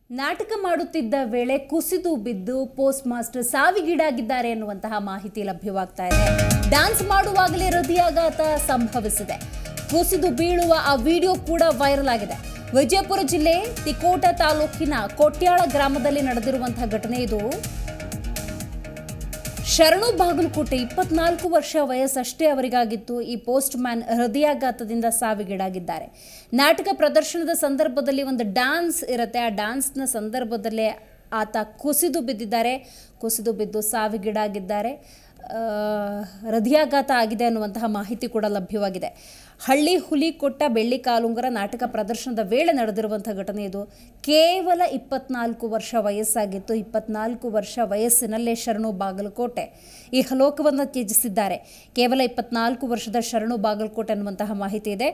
ನಾಟಕ ಮಾಡುತ್ತಿದ್ದ ವೇಳೆ ಕುಸಿದು ಬಿದ್ದು ಪೋಸ್ಟ್ ಮಾಸ್ಟರ್ ಸಾವಿಗೀಡಾಗಿದ್ದಾರೆ ಎನ್ನುವಂತಹ ಮಾಹಿತಿ ಲಭ್ಯವಾಗ್ತಾ ಇದೆ ಡ್ಯಾನ್ಸ್ ಮಾಡುವಾಗಲೇ ಹೃದಯಾಘಾತ ಸಂಭವಿಸಿದೆ ಕುಸಿದು ಬೀಳುವ ಆ ವಿಡಿಯೋ ಕೂಡ ವೈರಲ್ ಆಗಿದೆ ವಿಜಯಪುರ ಜಿಲ್ಲೆ ತಿಕೋಟ ತಾಲೂಕಿನ ಕೊಟ್ಯಾಳ ಗ್ರಾಮದಲ್ಲಿ ನಡೆದಿರುವಂತಹ ಘಟನೆ ಇದು ಶರಣು ಬಾಗಲಕೋಟೆ ಇಪ್ಪತ್ನಾಲ್ಕು ವರ್ಷ ವಯಸ್ಸಷ್ಟೇ ಅವರಿಗಾಗಿತ್ತು ಈ ಪೋಸ್ಟ್ ಮ್ಯಾನ್ ಹೃದಯಾಘಾತದಿಂದ ಸಾವಿಗೀಡಾಗಿದ್ದಾರೆ ನಾಟಕ ಪ್ರದರ್ಶನದ ಸಂದರ್ಭದಲ್ಲಿ ಒಂದು ಡ್ಯಾನ್ಸ್ ಇರುತ್ತೆ ಆ ಡ್ಯಾನ್ಸ್ನ ಸಂದರ್ಭದಲ್ಲೇ ಆತ ಕುಸಿದು ಬಿದ್ದಿದ್ದಾರೆ ಕುಸಿದು ಬಿದ್ದು ಸಾವಿಗೀಡಾಗಿದ್ದಾರೆ ಆ, ಹೃದಯಾಘಾತ ಆಗಿದೆ ಅನ್ನುವಂತಹ ಮಾಹಿತಿ ಕೂಡ ಲಭ್ಯವಾಗಿದೆ ಹಳ್ಳಿ ಹುಲಿ ಕೊಟ್ಟ ಬೆಳ್ಳಿ ಕಾಲುಂಗರ ನಾಟಕ ಪ್ರದರ್ಶನದ ವೇಳೆ ನಡೆದಿರುವಂಥ ಘಟನೆ ಇದು ಕೇವಲ ಇಪ್ಪತ್ನಾಲ್ಕು ವರ್ಷ ವಯಸ್ಸಾಗಿತ್ತು ಇಪ್ಪತ್ನಾಲ್ಕು ವರ್ಷ ವಯಸ್ಸಿನಲ್ಲೇ ಶರಣು ಬಾಗಲಕೋಟೆ ಈ ಹಲೋಕವನ್ನು ತ್ಯಜಿಸಿದ್ದಾರೆ ಕೇವಲ ಇಪ್ಪತ್ನಾಲ್ಕು ವರ್ಷದ ಶರಣು ಬಾಗಲಕೋಟೆ ಅನ್ನುವಂತಹ ಮಾಹಿತಿ ಇದೆ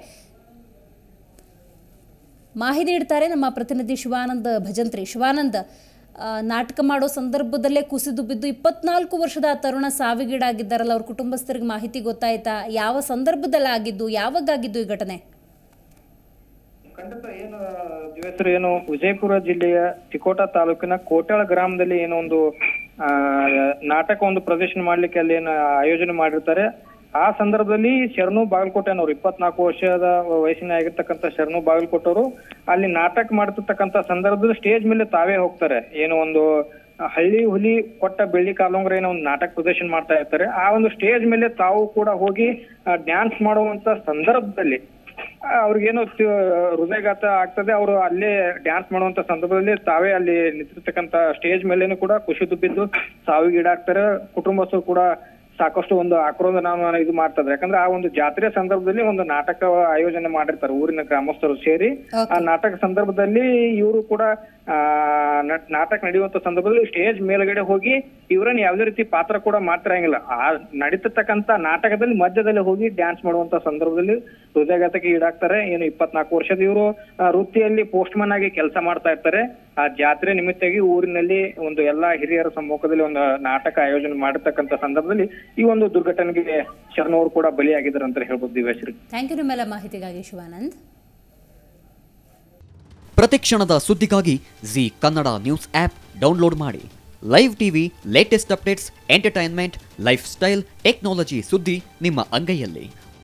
ಮಾಹಿತಿ ನೀಡ್ತಾರೆ ನಮ್ಮ ಪ್ರತಿನಿಧಿ ಶಿವಾನಂದ್ ಭಜಂತ್ರಿ ಶಿವಾನಂದ್ ಆ, ನಾಟಕ ಮಾಡೋ ಸಂದರ್ಭದಲ್ಲೇ ಕುಸಿದು ಬಿದ್ದು ಇಪ್ಪತ್ನಾಲ್ಕು ವರ್ಷದ ಆ ತರುಣ ಸಾವಿಗೀಡಾಗಿದ್ದಾರಲ್ಲ ಅವ್ರ ಕುಟುಂಬಸ್ಥರಿಗೆ ಮಾಹಿತಿ ಗೊತ್ತಾಯ್ತಾ ಯಾವ ಸಂದರ್ಭದಲ್ಲಿ ಆಗಿದ್ದು ಯಾವಾಗಾಗಿದ್ದು ಈ ಘಟನೆ ಖಂಡಿತ ಏನು ದಿವಸರು ಏನು ವಿಜಯಪುರ ಜಿಲ್ಲೆಯ ತಿಕೋಟ ತಾಲೂಕಿನ ಕೋಟಾಳ ಗ್ರಾಮದಲ್ಲಿ ಏನೋ ಒಂದು ಆ, ನಾಟಕ ಒಂದು ಪ್ರದರ್ಶನ ಮಾಡ್ಲಿಕ್ಕೆ ಅಲ್ಲಿ ಏನು ಆಯೋಜನೆ ಮಾಡಿರ್ತಾರೆ ಆ ಸಂದರ್ಭದಲ್ಲಿ ಶರಣು ಬಾಗಲಕೋಟೆ ಅನ್ನೋರು ಇಪ್ಪತ್ನಾಲ್ಕು ವರ್ಷದ ವಯಸ್ಸಿನ ಆಗಿರ್ತಕ್ಕಂಥ ಶರಣು ಬಾಗಲಕೋಟೆ ಅವರು ಅಲ್ಲಿ ನಾಟಕ ಮಾಡ್ತಿರ್ತಕ್ಕಂಥ ಸಂದರ್ಭದಲ್ಲಿ ಸ್ಟೇಜ್ ಮೇಲೆ ತಾವೇ ಹೋಗ್ತಾರೆ ಏನು ಒಂದು ಹಳ್ಳಿ ಹುಲಿ ಕೊಟ್ಟ ಬೆಳ್ಳಿ ಕಾಲುಂಗ್ರ ಏನೋ ಒಂದು ನಾಟಕ ಪ್ರದರ್ಶನ ಮಾಡ್ತಾ ಇರ್ತಾರೆ ಆ ಒಂದು ಸ್ಟೇಜ್ ಮೇಲೆ ತಾವು ಕೂಡ ಹೋಗಿ ಡ್ಯಾನ್ಸ್ ಮಾಡುವಂತ ಸಂದರ್ಭದಲ್ಲಿ ಆ, ಅವ್ರಿಗೇನೋ ತಿ- ಹೃದಯಘಾತ ಆಗ್ತದೆ ಅವರು ಅಲ್ಲೇ ಡ್ಯಾನ್ಸ್ ಮಾಡುವಂತ ಸಂದರ್ಭದಲ್ಲಿ ತಾವೇ ಅಲ್ಲಿ ನಿಂತಿರ್ತಕ್ಕಂತ ಸ್ಟೇಜ್ ಮೇಲೇನು ಕೂಡ ಕುಸಿದು ಬಿದ್ದು ಸಾವಿಗೀಡಾಗ್ತಾರೆ ಕುಟುಂಬಸ್ಥರು ಕೂಡ ಸಾಕಷ್ಟು ಒಂದು ಆಕ್ರೋಧನ ಇದು ಮಾಡ್ತಾರೆ ಯಾಕಂದ್ರೆ ಆ ಒಂದು ಜಾತ್ರೆ ಸಂದರ್ಭದಲ್ಲಿ ಒಂದು ನಾಟಕ ಆಯೋಜನೆ ಮಾಡಿರ್ತಾರೆ ಊರಿನ ಗ್ರಾಮಸ್ಥರು ಸೇರಿ ಆ ನಾಟಕ ಸಂದರ್ಭದಲ್ಲಿ ಇವರು ಕೂಡ ಆ ನ- ನಾಟಕ ನಡೆಯುವಂತ ಸಂದರ್ಭದಲ್ಲಿ ಸ್ಟೇಜ್ ಮೇಲ್ಗಡೆ ಹೋಗಿ ಇವರನ್ನ ಯಾವುದೇ ರೀತಿ ಪಾತ್ರ ಕೂಡ ಮಾಡ್ತಿರಂಗಿಲ್ಲ ಆ ನಡೀತಿರ್ತಕ್ಕಂತ ನಾಟಕದಲ್ಲಿ ಮಧ್ಯದಲ್ಲಿ ಹೋಗಿ ಡ್ಯಾನ್ಸ್ ಮಾಡುವಂತ ಸಂದರ್ಭದಲ್ಲಿ ಹೃದಯಾಘಾತಕ್ಕೆ ಈಡಾಗ್ತಾರೆ ಏನು ಇಪ್ಪತ್ನಾಲ್ಕು ವರ್ಷದ ಇವರು ವೃತ್ತಿಯಲ್ಲಿ ಪೋಸ್ಟ್ ಮನ್ ಆಗಿ ಕೆಲಸ ಮಾಡ್ತಾ ಇರ್ತಾರೆ ಆ ಜಾತ್ರೆ ನಿಮಿತ್ತಾಗಿ ಊರಿನಲ್ಲಿ ಒಂದು ಎಲ್ಲಾ ಹಿರಿಯರ ಸಮ್ಮುಖದಲ್ಲಿ ಒಂದು ನಾಟಕ ಆಯೋಜನೆ ಮಾಡಿರ್ತಕ್ಕಂತ ಸಂದರ್ಭದಲ್ಲಿ ಈ ಒಂದು ದುರ್ಘಟನೆಗೆ ಶರಣವರು ಕೂಡ ಬಲಿಯಾಗಿದ್ದಾರೆ ಅಂತ ಹೇಳ್ಬೋದು ದಿವ್ಯಾಶ್ರೀ ಥ್ಯಾಂಕ್ ಯು ನಿಮ್ಮೆಲ್ಲ ಮಾಹಿತಿಗಾಗಿ ಶಿವಾನಂದ್ ಪ್ರತಿಕ್ಷಣದ ಸುದ್ದಿಗಾಗಿ Zee Kannada news app download ಮಾಡಿ live TV latest updates entertainment lifestyle technology ಸುದ್ದಿ ನಿಮ್ಮ ಅಂಗೈಯಲ್ಲಿ